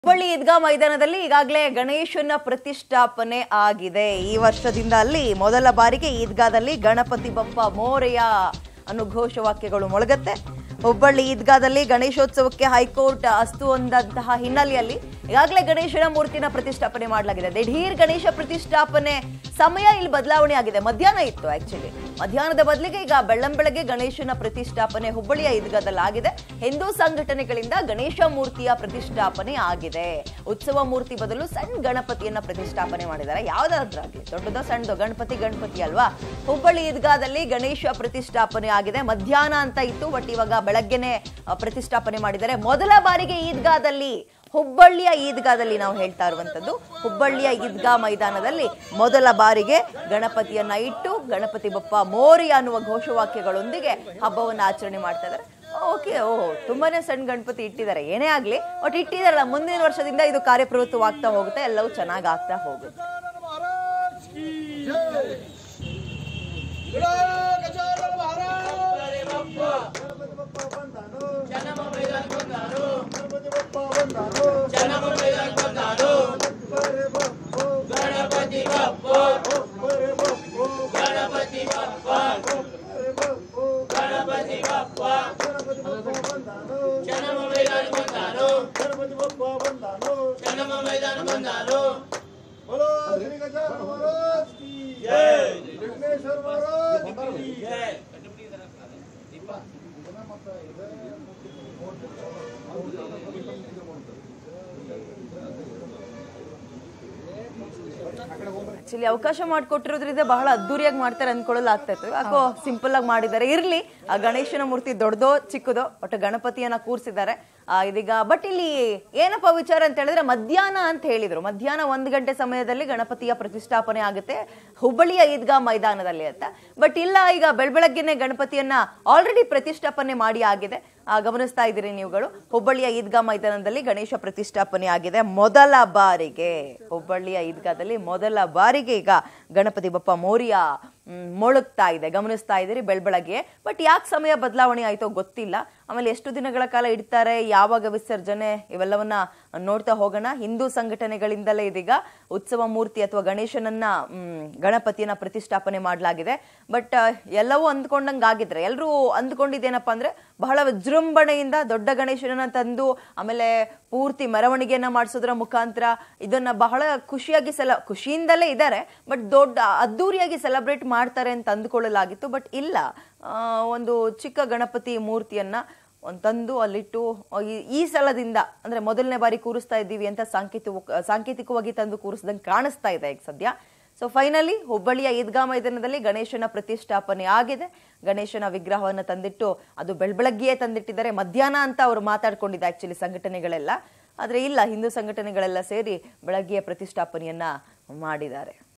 ಹುಬ್ಬಳ್ಳಿ ಈದ್ಗಾ ಮೈದಾನದಲ್ಲಿ ಈಗಾಗಲೇ ಗಣೇಶನ ಪ್ರತಿಷ್ಠಾಪನೆ ಆಗಿದೆ ಈ ವರ್ಷದಿಂದ ಅಲ್ಲಿ ಮೊದಲ ಬಾರಿಗೆ ಈದ್ಗಾದಲ್ಲಿ ಗಣಪತಿ ಬಪ್ಪ ಮೋರೆಯ ಅನ್ನೋ ಘೋಷವಾಕ್ಯಗಳು ಮೊಳಗತ್ತೆ ಹುಬ್ಬಳ್ಳಿ ಈದ್ಗಾದಲ್ಲಿ ಗಣೇಶೋತ್ಸವಕ್ಕೆ ಹೈಕೋರ್ಟ್ ಅಸ್ತು ಹೊಂದಂತಹ ಹಿನ್ನೆಲೆಯಲ್ಲಿ ಈಗಾಗಲೇ ಗಣೇಶನ ಮೂರ್ತಿನ ಪ್ರತಿಷ್ಠಾಪನೆ ಮಾಡಲಾಗಿದೆ ದಿಢೀರ್ ಗಣೇಶ ಪ್ರತಿಷ್ಠಾಪನೆ ಸಮಯ ಇಲ್ಲಿ ಬದಲಾವಣೆ ಆಗಿದೆ ಮಧ್ಯಾಹ್ನ ಇತ್ತು ಆಕ್ಚುಲಿ ಮಧ್ಯಾಹ್ನದ ಬದಲಿಗೆ ಈಗ ಬೆಳ್ಳಂಬೆಳಗ್ಗೆ ಗಣೇಶನ ಪ್ರತಿಷ್ಠಾಪನೆ ಹುಬ್ಬಳ್ಳಿಯ ಈದ್ಗಾದಲ್ಲಿ ಆಗಿದೆ ಹಿಂದೂ ಸಂಘಟನೆಗಳಿಂದ ಗಣೇಶ ಮೂರ್ತಿಯ ಪ್ರತಿಷ್ಠಾಪನೆ ಆಗಿದೆ ಉತ್ಸವ ಮೂರ್ತಿ ಬದಲು ಸಣ್ಣ ಗಣಪತಿಯನ್ನ ಪ್ರತಿಷ್ಠಾಪನೆ ಮಾಡಿದ್ದಾರೆ ಯಾವ್ದಾದ್ರಾಗ್ಲಿ ದೊಡ್ಡದೋ ಸಣ್ಣದೋ ಗಣಪತಿ ಗಣಪತಿ ಅಲ್ವಾ ಹುಬ್ಬಳ್ಳಿ ಈದ್ಗಾದಲ್ಲಿ ಗಣೇಶ ಪ್ರತಿಷ್ಠಾಪನೆ ಆಗಿದೆ ಮಧ್ಯಾಹ್ನ ಅಂತ ಇತ್ತು ಬಟ್ ಇವಾಗ ಬೆಳಗ್ಗೆನೆ ಆ, ಪ್ರತಿಷ್ಠಾಪನೆ ಮಾಡಿದ್ದಾರೆ ಮೊದಲ ಬಾರಿಗೆ ಈದ್ಗಾದಲ್ಲಿ ಹುಬ್ಬಳ್ಳಿಯ ಈದ್ಗಾದಲ್ಲಿ ನಾವು ಹೇಳ್ತಾ ಇರುವಂತದ್ದು ಹುಬ್ಬಳ್ಳಿಯ ಈದ್ಗಾ ಮೈದಾನದಲ್ಲಿ ಮೊದಲ ಬಾರಿಗೆ ಗಣಪತಿಯನ್ನ ಇಟ್ಟು ಗಣಪತಿ ಬಪ್ಪ ಮೋರಿ ಅನ್ನುವ ಘೋಷವಾಕ್ಯಗಳೊಂದಿಗೆ ಹಬ್ಬವನ್ನು ಆಚರಣೆ ಮಾಡ್ತಾ ಇದ್ದಾರೆ ಓಕೆ ಓ ತುಂಬಾನೇ ಸಣ್ಣ ಗಣಪತಿ ಇಟ್ಟಿದ್ದಾರೆ ಏನೇ ಆಗ್ಲಿ ಬಟ್ ಇಟ್ಟಿದಾರಲ್ಲ ಮುಂದಿನ ವರ್ಷದಿಂದ ಇದು ಕಾರ್ಯಪ್ರವೃತ್ತವಾಗ್ತಾ ಹೋಗುತ್ತೆ ಎಲ್ಲವೂ ಚೆನ್ನಾಗಿ ಆಗ್ತಾ ಹೋಗುತ್ತೆ महाराज की जय गजानन महाराज बोलो श्री गजानन महाराज की जय विघ्नेश्वर महाराज की जय ಆಕ್ಚುಲಿ ಅವಕಾಶ ಮಾಡಿಕೊಟ್ಟಿರೋದ್ರಿಂದ ಬಹಳ ಅದ್ದೂರಿಯಾಗಿ ಮಾಡ್ತಾರೆ ಅನ್ಕೊಳ್ಳಲು ಆಗ್ತಾ ಇತ್ತು ಯಾಕೋ ಸಿಂಪಲ್ ಆಗಿ ಮಾಡಿದ್ದಾರೆ ಇರ್ಲಿ ಆ ಗಣೇಶನ ಮೂರ್ತಿ ದೊಡ್ಡದೋ ಚಿಕ್ಕದೋ ಒಟ್ಟು ಗಣಪತಿಯನ್ನ ಕೂರಿಸಿದ್ದಾರೆ ಇದೀಗ ಬಟ್ ಇಲ್ಲಿ ಏನಪ್ಪ ವಿಚಾರ ಅಂತ ಹೇಳಿದ್ರೆ ಮಧ್ಯಾಹ್ನ ಅಂತ ಹೇಳಿದ್ರು ಮಧ್ಯಾಹ್ನ ಒಂದು ಗಂಟೆ ಸಮಯದಲ್ಲಿ ಗಣಪತಿಯ ಪ್ರತಿಷ್ಠಾಪನೆ ಆಗುತ್ತೆ ಹುಬ್ಬಳ್ಳಿಯ ಈದ್ಗಾ ಮೈದಾನದಲ್ಲಿ ಅಂತ ಬಟ್ ಇಲ್ಲ ಈಗ ಬೆಳಬೆಳಗ್ಗೆನೆ ಗಣಪತಿಯನ್ನ ಆಲ್ರೆಡಿ ಪ್ರತಿಷ್ಠಾಪನೆ ಮಾಡಿ ಆಗಿದೆ ಆ, ಗಮನಿಸ್ತಾ ಇದ್ದೀರಿ ನೀವುಗಳು ಹುಬ್ಬಳ್ಳಿಯ ಈದ್ಗಾ ಮೈದಾನದಲ್ಲಿ ಗಣೇಶ ಪ್ರತಿಷ್ಠಾಪನೆ ಆಗಿದೆ ಮೊದಲ ಬಾರಿಗೆ ಹುಬ್ಬಳ್ಳಿಯ ಈದ್ಗಾದಲ್ಲಿ ಮೊದಲ ಬಾರಿಗೆ ಈಗ ಗಣಪತಿ ಬಪ್ಪ ಮೋರಿಯ ಮ್, ಮೊಳಗ್ತಾ ಇದೆ ಗಮನಿಸ್ತಾ ಇದ್ದೀರಿ ಬೆಳ್ಬೆಳಗ್ಗೆ ಬಟ್ ಯಾಕೆ ಸಮಯ ಬದಲಾವಣೆ ಆಯ್ತೋ ಗೊತ್ತಿಲ್ಲ ಆಮೇಲೆ ಎಷ್ಟು ದಿನಗಳ ಕಾಲ ಇಡ್ತಾರೆ ಯಾವಾಗ ವಿಸರ್ಜನೆ ಇವೆಲ್ಲವನ್ನ ನೋಡ್ತಾ ಹೋಗೋಣ ಹಿಂದೂ ಸಂಘಟನೆಗಳಿಂದಲೇ ಇದೀಗ ಉತ್ಸವ ಮೂರ್ತಿ ಅಥವಾ ಗಣೇಶನನ್ನ ಮ್, ಗಣಪತಿಯನ್ನ ಪ್ರತಿಷ್ಠಾಪನೆ ಮಾಡಲಾಗಿದೆ ಬಟ್ ಎಲ್ಲವೂ ಅಂದ್ಕೊಂಡಂಗೆ ಆಗಿದ್ರೆ ಎಲ್ಲರೂ ಅಂದ್ಕೊಂಡಿದ್ದೇನಪ್ಪ ಅಂದ್ರೆ ಬಹಳ ವಿಜೃಂಭಣೆಯಿಂದ ದೊಡ್ಡ ಗಣೇಶನನ್ನ ತಂದು ಆಮೇಲೆ ಪೂರ್ತಿ ಮೆರವಣಿಗೆಯನ್ನ ಮಾಡಿಸೋದ್ರ ಮುಖಾಂತರ ಇದನ್ನ ಬಹಳ ಖುಷಿಯಾಗಿ ಸೆಲ ಖುಷಿಯಿಂದಲೇ ಇದ್ದಾರೆ ಬಟ್ ದೊಡ್ಡ ಅದ್ದೂರಿಯಾಗಿ ಸೆಲೆಬ್ರೇಟ್ ಮಾಡ್ತಾರೆ ಅಂತ ಅಂದ್ಕೊಳ್ಳಲಾಗಿತ್ತು ಬಟ್ ಇಲ್ಲ ಆ, ಒಂದು ಚಿಕ್ಕ ಗಣಪತಿ ಮೂರ್ತಿಯನ್ನ ಒಂದ್ ತಂದು ಅಲ್ಲಿಟ್ಟು ಈ- ಈ ಸಲದಿಂದ ಅಂದ್ರೆ ಮೊದಲನೇ ಬಾರಿ ಕೂರಿಸ್ತಾ ಇದ್ದೀವಿ ಅಂತ ಸಾಂಕೇತಿಕ ಸಾಂಕೇತಿಕವಾಗಿ ತಂದು ಕೂರಿಸ್ದಂಗೆ ಕಾಣಿಸ್ತಾ ಇದೆ ಈಗ ಸದ್ಯ ಸೊ ಫೈನಲಿ ಹುಬ್ಬಳ್ಳಿಯ ಈದ್ಗಾ ಮೈದಾನದಲ್ಲಿ ಗಣೇಶನ ಪ್ರತಿಷ್ಠಾಪನೆ ಆಗಿದೆ ಗಣೇಶನ ವಿಗ್ರಹವನ್ನು ತಂದಿಟ್ಟು ಅದು ಬೆಳ್ಬೆಳಗ್ಗೆಯೇ ತಂದಿಟ್ಟಿದ್ದಾರೆ ಮಧ್ಯಾಹ್ನ ಅಂತ ಅವರು ಮಾತಾಡ್ಕೊಂಡಿದ್ದೆ ಆಕ್ಚುಲಿ ಸಂಘಟನೆಗಳೆಲ್ಲ ಆದ್ರೆ ಇಲ್ಲ ಹಿಂದೂ ಸಂಘಟನೆಗಳೆಲ್ಲ ಸೇರಿ ಬೆಳಗ್ಗೆಯ ಪ್ರತಿಷ್ಠಾಪನೆಯನ್ನ ಮಾಡಿದ್ದಾರೆ